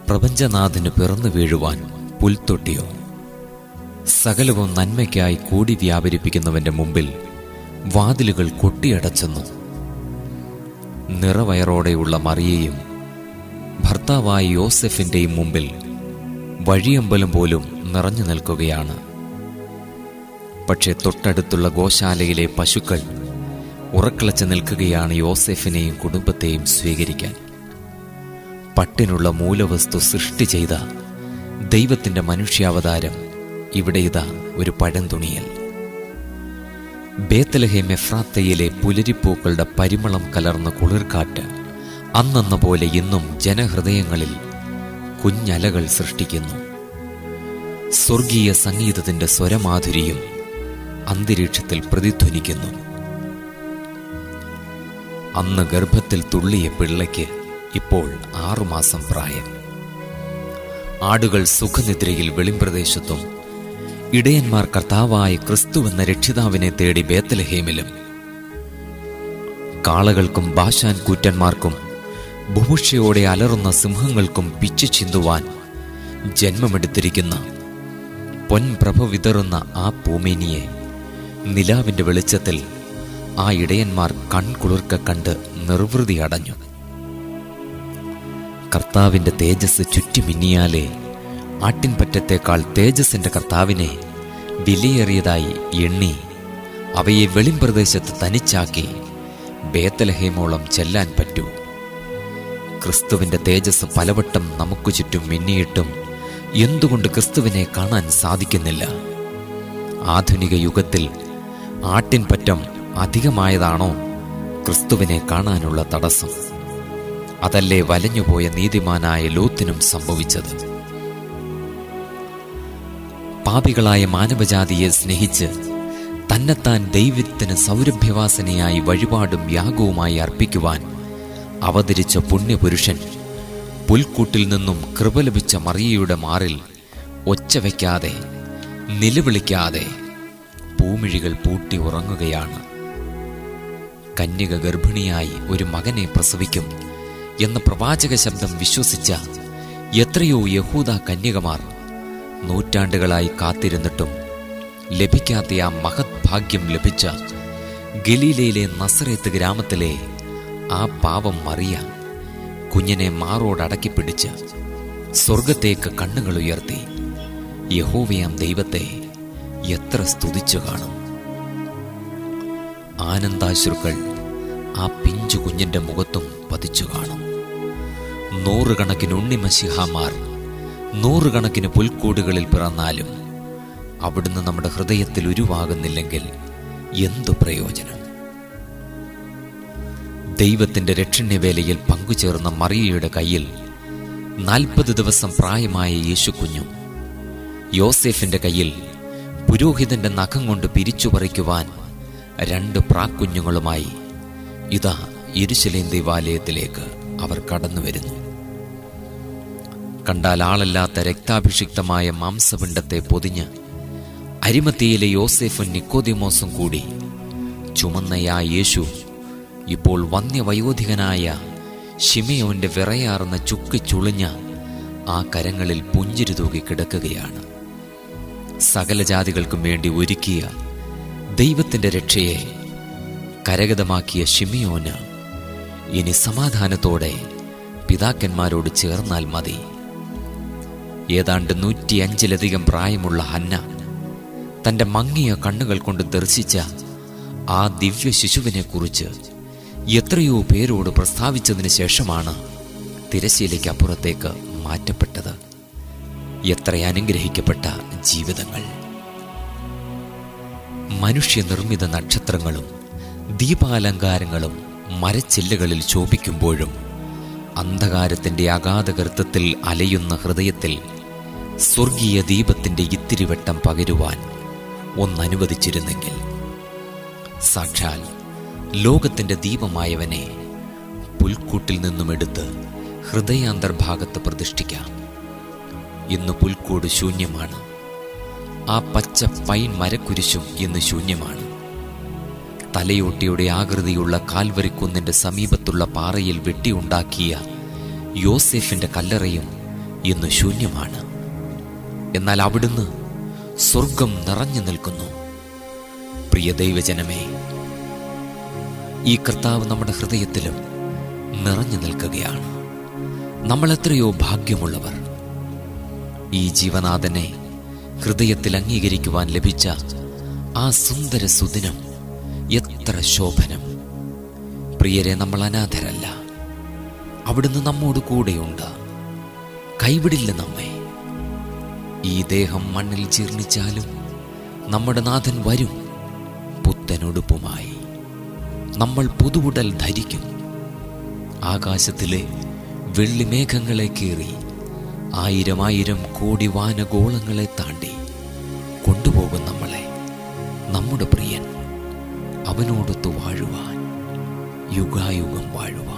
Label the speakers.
Speaker 1: പ്രപഞ്ചനാഥന് പിറന്നു വീഴുവാൻ പുൽത്തൊട്ടിയോ സകലവും നന്മയ്ക്കായി കൂടി വ്യാപരിപ്പിക്കുന്നവന്റെ മുമ്പിൽ വാതിലുകൾ കൊട്ടിയടച്ചെന്നു നിറവയറോടെയുള്ള മറിയയും ഭർത്താവായ യോസെഫിന്റെയും മുമ്പിൽ വഴിയമ്പലം പോലും നിറഞ്ഞു നിൽക്കുകയാണ് പക്ഷെ തൊട്ടടുത്തുള്ള ഗോശാലയിലെ പശുക്കൾ ഉറക്കിളച്ച് നിൽക്കുകയാണ് യോസെഫിനെയും കുടുംബത്തെയും സ്വീകരിക്കാൻ പട്ടിനുള്ള മൂലവസ്തു സൃഷ്ടി ചെയ്ത ദൈവത്തിന്റെ മനുഷ്യാവതാരം ഇവിടെ ഇതാ ഒരു പഴന്തുണിയൽ ബേത്തലഹേം എഫ്രാത്തയിലെ പുലരിപ്പൂക്കളുടെ പരിമളം കലർന്ന കുളിർക്കാറ്റ് അന്നെന്ന പോലെ ഇന്നും ജനഹൃദയങ്ങളിൽ കുഞ്ഞലകൾ സൃഷ്ടിക്കുന്നു സ്വർഗീയ സംഗീതത്തിന്റെ സ്വരമാധുരിയും അന്തരീക്ഷത്തിൽ പ്രതിധ്വനിക്കുന്നു അന്ന് ഗർഭത്തിൽ തുള്ളിയ പിള്ളയ്ക്ക് ഇപ്പോൾ ആറുമാസം പ്രായം ആടുകൾ സുഖനിദ്രയിൽ വെളിമ്പ്രദേശത്തും ഇടയന്മാർ കർത്താവായ ക്രിസ്തു എന്ന രക്ഷിതാവിനെ തേടി ബേത്തലഹേമിലും കാളകൾക്കും ബാശാൻ കൂറ്റന്മാർക്കും ബുഭുക്ഷയോടെ അലറുന്ന സിംഹങ്ങൾക്കും പിച്ചു ചിന്തുവാൻ ജന്മമെടുത്തിരിക്കുന്ന പൊൻപ്രഭ വിതറുന്ന ആ പൂമേനിയെ നിലാവിന്റെ വെളിച്ചത്തിൽ ആ ഇടയന്മാർ കൺകുളിർക്ക കണ്ട് നിർവൃതി അടഞ്ഞു കർത്താവിന്റെ തേജസ് ചുറ്റുമിന്നിയാലേ ആട്ടിൻപറ്റത്തേക്കാൾ തേജസ്സിന്റെ കർത്താവിനെ വിലയേറിയതായി എണ്ണി അവയെ വെളിമ്പ്രദേശത്ത് തനിച്ചാക്കി ബേത്തലഹേമോളം ചെല്ലാൻ പറ്റൂ ക്രിസ്തുവിന്റെ തേജസ് പലവട്ടം നമുക്ക് ചുറ്റും മിന്നിയിട്ടും എന്തുകൊണ്ട് ക്രിസ്തുവിനെ കാണാൻ സാധിക്കുന്നില്ല ആധുനിക യുഗത്തിൽ ആട്ടിൻപറ്റം അധികമായതാണോ ക്രിസ്തുവിനെ കാണാനുള്ള തടസ്സം അതല്ലേ വലഞ്ഞുപോയ നീതിമാനായ ലോത്തിനും സംഭവിച്ചത് പാപികളായ മാനവജാതിയെ സ്നേഹിച്ച് തന്നെത്താൻ ദൈവത്തിന് സൗരഭ്യവാസനയായി വഴിപാടും യാഗവുമായി അർപ്പിക്കുവാൻ അവതരിച്ച പുണ്യപുരുഷൻ പുൽക്കൂട്ടിൽ നിന്നും കൃപ ലഭിച്ച മറിയയുടെ മാറിൽ ഒച്ച വയ്ക്കാതെ നിലവിളിക്കാതെ പൂമിഴികൾ പൂട്ടി ഉറങ്ങുകയാണ് കന്യക ഗർഭിണിയായി ഒരു മകനെ പ്രസവിക്കും എന്ന പ്രവാചക ശബ്ദം വിശ്വസിച്ച എത്രയോ യഹൂദ കന്യകമാർ നൂറ്റാണ്ടുകളായി കാത്തിരുന്നിട്ടും ലഭിക്കാത്ത ആ മഹത് ഭാഗ്യം ലഭിച്ച ഗലീലയിലെ നസറേത്ത് ഗ്രാമത്തിലെ ആ പാവം മറിയ കുഞ്ഞിനെ മാറോടടക്കി പിടിച്ച് സ്വർഗത്തേക്ക് കണ്ണുകൾ ഉയർത്തി യഹോവയാം ദൈവത്തെ എത്ര സ്തുതിച്ചു കാണും ആനന്ദാശ്രുക്കൾ ആ പിഞ്ചു കുഞ്ഞിന്റെ മുഖത്തും പതിച്ചു കാണും നൂറുകണക്കിന് ഉണ്ണിമശിഹാമാർ നൂറുകണക്കിന് പുൽക്കൂടുകളിൽ പിറന്നാലും അവിടുന്ന് നമ്മുടെ ഹൃദയത്തിൽ ഉരുവാകുന്നില്ലെങ്കിൽ എന്തു പ്രയോജനം ദൈവത്തിന്റെ രക്ഷണ്യവേലയിൽ പങ്കുചേർന്ന മറിയയുടെ കയ്യിൽ നാൽപ്പത് ദിവസം പ്രായമായ യേശുക്കുഞ്ഞു യോസേഫിന്റെ കയ്യിൽ പുരോഹിതന്റെ നഖം കൊണ്ട് പിരിച്ചു പറിക്കുവാൻ രണ്ട് പ്രാക്കുഞ്ഞുങ്ങളുമായി ഇതാ ഇരുശലേം ദേവാലയത്തിലേക്ക് അവർ കടന്നു വരുന്നു കണ്ടാൽ ആളല്ലാത്ത രക്താഭിഷിക്തമായ മാംസപിണ്ഡത്തെ പൊതിഞ്ഞ് അരിമത്തിയിലെ യോസേഫും നിക്കോദിമോസും കൂടി ചുമന്നയാ യേശു ഇപ്പോൾ വന്യവയോധികനായ ഷിമയോന്റെ വിറയാർന്ന ചുക്ക് ചുളിഞ്ഞ ആ കരങ്ങളിൽ പുഞ്ചിരി തൂകി കിടക്കുകയാണ് സകല ജാതികൾക്കും വേണ്ടി ഒരുക്കിയ ദൈവത്തിന്റെ രക്ഷയെ കരഗതമാക്കിയ ഷിമിയോന് ഇനി സമാധാനത്തോടെ പിതാക്കന്മാരോട് ചേർന്നാൽ മതി ഏതാണ്ട് നൂറ്റിയഞ്ചിലധികം പ്രായമുള്ള ഹന്ന തന്റെ മങ്ങിയ കണ്ണുകൾ കൊണ്ട് ദർശിച്ച ആ ദിവ്യ ശിശുവിനെ കുറിച്ച് എത്രയോ പേരോട് പ്രസ്താവിച്ചതിന് ശേഷമാണ് തിരശ്ശീലയ്ക്ക് അപ്പുറത്തേക്ക് മാറ്റപ്പെട്ടത് എത്ര അനുഗ്രഹിക്കപ്പെട്ട ജീവിതങ്ങൾ മനുഷ്യനിർമ്മിത നക്ഷത്രങ്ങളും ദീപാലങ്കാരങ്ങളും മരച്ചില്ലകളിൽ ശോഭിക്കുമ്പോഴും അന്ധകാരത്തിന്റെ അഗാധകൃത്തത്തിൽ അലയുന്ന ഹൃദയത്തിൽ സ്വർഗീയ ദീപത്തിന്റെ ഇത്തിരിവട്ടം പകരുവാൻ ഒന്നനുവദിച്ചിരുന്നെങ്കിൽ സാക്ഷാൽ ലോകത്തിന്റെ ദീപമായവനെ പുൽക്കൂട്ടിൽ നിന്നും എടുത്ത് ഹൃദയാന്തർഭാഗത്ത് പ്രതിഷ്ഠിക്കാം ഇന്ന് പുൽക്കൂട് ശൂന്യമാണ് ആ പച്ച പൈൻ മരക്കുരിശും ഇന്ന് ശൂന്യമാണ് തലയോട്ടിയുടെ ആകൃതിയുള്ള കാൽവരിക്കുന്നിന്റെ സമീപത്തുള്ള പാറയിൽ വെട്ടിയുണ്ടാക്കിയ യോസെഫിന്റെ കല്ലറയും ഇന്ന് ശൂന്യമാണ് എന്നാൽ അവിടുന്ന് സ്വർഗം നിറഞ്ഞു നിൽക്കുന്നു പ്രിയ ദൈവജനമേ ഈ കർത്താവ് നമ്മുടെ ഹൃദയത്തിലും നിറഞ്ഞു നിൽക്കുകയാണ് നമ്മൾ എത്രയോ ഭാഗ്യമുള്ളവർ ഈ ജീവനാഥനെ ഹൃദയത്തിൽ അംഗീകരിക്കുവാൻ ലഭിച്ച ആ സുന്ദര സുദിനം എത്ര ശോഭനം പ്രിയരെ നമ്മൾ അനാഥരല്ല അവിടുന്ന് നമ്മോട് കൂടെയുണ്ട് കൈവിടില്ല നമ്മെ ഈ ദേഹം മണ്ണിൽ ജീർണിച്ചാലും നമ്മുടെ നാഥൻ വരും പുത്തനുടുപ്പുമായി നമ്മൾ പുതുവുടൽ ധരിക്കും ആകാശത്തിലെ വെള്ളിമേഘങ്ങളെ കീറി ആയിരം ആയിരം കോടി വാനഗോളങ്ങളെ താണ്ടി കൊണ്ടുപോകും നമ്മളെ നമ്മുടെ പ്രിയൻ അവനോടൊത്തു വാഴുവാൻ യുഗായുഗം വാഴുവാൻ